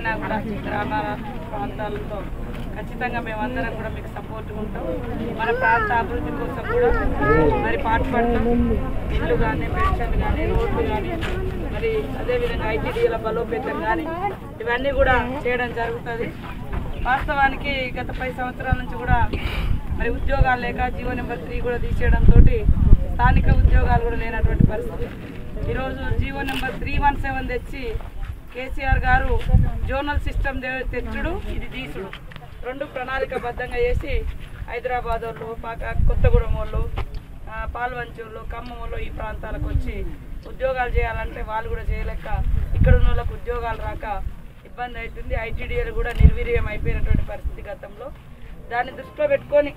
ఏదైనా కూడా గ్రామ ప్రాంతాలతో ఖచ్చితంగా మేమందరం కూడా మీకు సపోర్ట్ ఉంటాం మన ప్రాంత అభివృద్ధి కోసం కూడా మరి పాటుపడతాం ఇల్లు కానీ పెన్షన్ కానీ రోడ్లు కానీ మరి అదేవిధంగా ఐటీడీల బలోపేతం కానీ ఇవన్నీ కూడా చేయడం జరుగుతుంది వాస్తవానికి గత పది సంవత్సరాల నుంచి కూడా మరి ఉద్యోగాలు లేక జీవో నెంబర్ త్రీ కూడా తీసేయడంతో స్థానిక ఉద్యోగాలు కూడా లేనటువంటి పరిస్థితి ఈరోజు GO number three one seven తెచ్చి కేసీఆర్ గారు జోనల్ సిస్టమ్ తెచ్చుడు ఇది తీసుడు రెండు ప్రణాళికబద్ధంగా చేసి హైదరాబాద్ వాళ్ళు పాక కొత్తగూడెం వాళ్ళు ఆ, పాల్వంచూరులో ఖమ్మం వాళ్ళు ఈ ప్రాంతాలకు వచ్చి ఉద్యోగాలు చేయాలంటే వాళ్ళు కూడా చేయలేక ఇక్కడ ఉన్న వాళ్ళకు ఉద్యోగాలు రాక ఇబ్బంది అవుతుంది ఐటీడీఏలు కూడా నిర్వీర్యం అయిపోయినటువంటి పరిస్థితి గతంలో దాన్ని దృష్టిలో పెట్టుకొని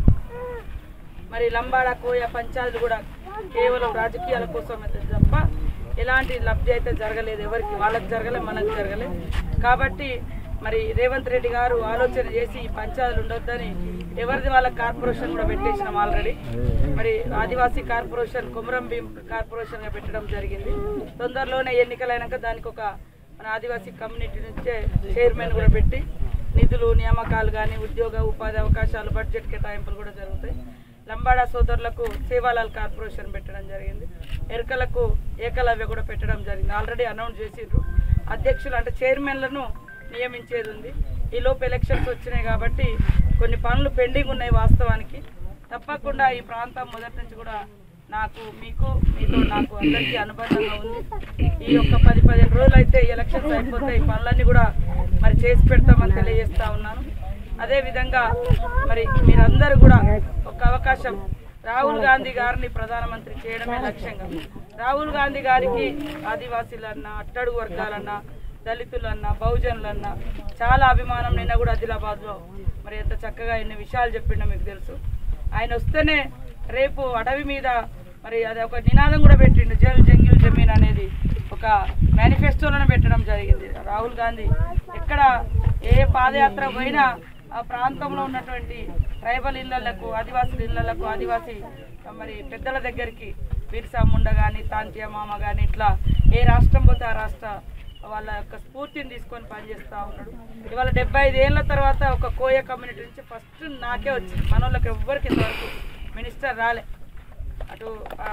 మరి లంబాడ కోయ పంచాయతీలు కూడా కేవలం రాజకీయాల కోసం అయితే తప్ప ఎలాంటి లబ్ధి అయితే జరగలేదు ఎవరికి వాళ్ళకి జరగలేదు మనకు జరగలేదు కాబట్టి మరి రేవంత్ రెడ్డి గారు ఆలోచన చేసి ఈ పంచాయతీలు ఉండొద్దని ఎవరిది వాళ్ళ కార్పొరేషన్ కూడా పెట్టేసినాం ఆల్రెడీ మరి ఆదివాసీ కార్పొరేషన్ కుమరం భీం కార్పొరేషన్గా పెట్టడం జరిగింది తొందరలోనే ఎన్నికలైనాక దానికి ఒక మన ఆదివాసీ కమ్యూనిటీ నుంచే చైర్మన్ కూడా పెట్టి నిధులు నియామకాలు కానీ ఉద్యోగ ఉపాధి అవకాశాలు బడ్జెట్ కేటాయింపులు కూడా జరుగుతాయి లంబాడా సోదరులకు సేవాలాల్ కార్పొరేషన్ పెట్టడం జరిగింది ఎరకలకు ఏకలవ్య కూడా పెట్టడం జరిగింది ఆల్రెడీ అనౌన్స్ చేసిండ్రు అధ్యక్షులు అంటే చైర్మన్లను నియమించేది ఉంది ఈ లోపు ఎలక్షన్స్ వచ్చినాయి కాబట్టి కొన్ని పనులు పెండింగ్ ఉన్నాయి వాస్తవానికి తప్పకుండా ఈ ప్రాంతం మొదటి నుంచి కూడా నాకు మీకు మీతో నాకు అందరికీ అనుబంధంగా ఉంది ఈ యొక్క పది పదిహేను రోజులు అయితే ఈ ఎలక్షన్స్ అయిపోతే ఈ పనులన్నీ కూడా మరి చేసి పెడతామని తెలియజేస్తా ఉన్నాను అదే విధంగా మరి మీరందరూ కూడా ఒక అవకాశం రాహుల్ గాంధీ గారిని ప్రధానమంత్రి చేయడమే లక్ష్యంగా రాహుల్ గాంధీ గారికి ఆదివాసీలన్నా అట్టడుగు వర్గాలన్నా దళితులన్నా బహుజనులన్నా చాలా అభిమానం నిన్న కూడా ఆదిలాబాద్లో మరి ఎంత చక్కగా ఎన్ని విషయాలు చెప్పిండో మీకు తెలుసు ఆయన వస్తేనే రేపు అడవి మీద మరి అది ఒక నినాదం కూడా పెట్టిండు జల్ జంగిల్ జమీన్ అనేది ఒక మేనిఫెస్టోలను పెట్టడం జరిగింది రాహుల్ గాంధీ ఎక్కడ ఏ పాదయాత్ర పోయినా ఆ ప్రాంతంలో ఉన్నటువంటి ట్రైబల్ ఇళ్లకు ఆదివాసుల ఇళ్లకు ఆదివాసీ మరి పెద్దల దగ్గరికి బిర్సా ముండ కానీ తాంతియ మామ కానీ ఇట్లా ఏ రాష్ట్రం పోతే ఆ రాష్ట్ర వాళ్ళ యొక్క స్ఫూర్తిని తీసుకొని పనిచేస్తూ ఉన్నాడు ఇవాళ డెబ్బై ఐదు ఏళ్ళ తర్వాత ఒక కోయ కమ్యూనిటీ నుంచి ఫస్ట్ నాకే వచ్చింది మన వాళ్ళకి ఎవ్వరికి ఇంతవరకు మినిస్టర్ రాలే అటు ఆ,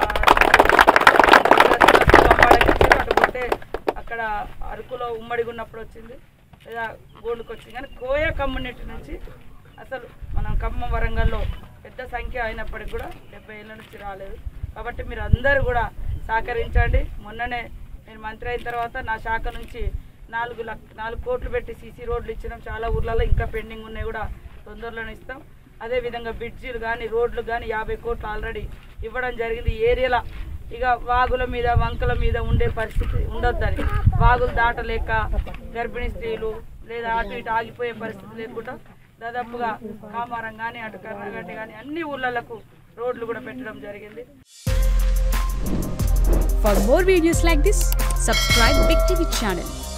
లంబాడకి వచ్చింది, అటు పోతే అక్కడ అరకులో ఉమ్మడిగా ఉన్నప్పుడు వచ్చింది లేదా గోల్డ్కి వచ్చింది కానీ కోయ కమ్యూనిటీ నుంచి అసలు మనం ఖమ్మం వరంగల్లో పెద్ద సంఖ్య అయినప్పటికి కూడా డెబ్బై ఏళ్ళ నుంచి రాలేదు కాబట్టి మీరు అందరూ కూడా సహకరించండి మొన్ననే నేను మంత్రి అయిన తర్వాత నా శాఖ నుంచి నాలుగు లక్ష నాలుగు కోట్లు పెట్టి సీసీ రోడ్లు ఇచ్చినాం చాలా ఊర్లలో ఇంకా పెండింగ్ ఉన్నాయి కూడా తొందరలోనే ఇస్తాం అదేవిధంగా బ్రిడ్జీలు కానీ రోడ్లు కానీ యాభై కోట్లు ఆల్రెడీ ఇవ్వడం జరిగింది ఈ ఏరియాలో ఇక వాగుల మీద వంకల మీద ఉండే పరిస్థితి ఉండొద్దని వాగులు దాటలేక గర్భిణీ స్త్రీలు లేదా అటు ఇటు ఆగిపోయే పరిస్థితి లేకుండా దాదాపుగా కామారం కానీ అటు కర్ణగడ్డ కానీ అన్ని ఊళ్ళకు రోడ్లు కూడా పెట్టడం జరిగింది For more videos like this, subscribe Big TV channel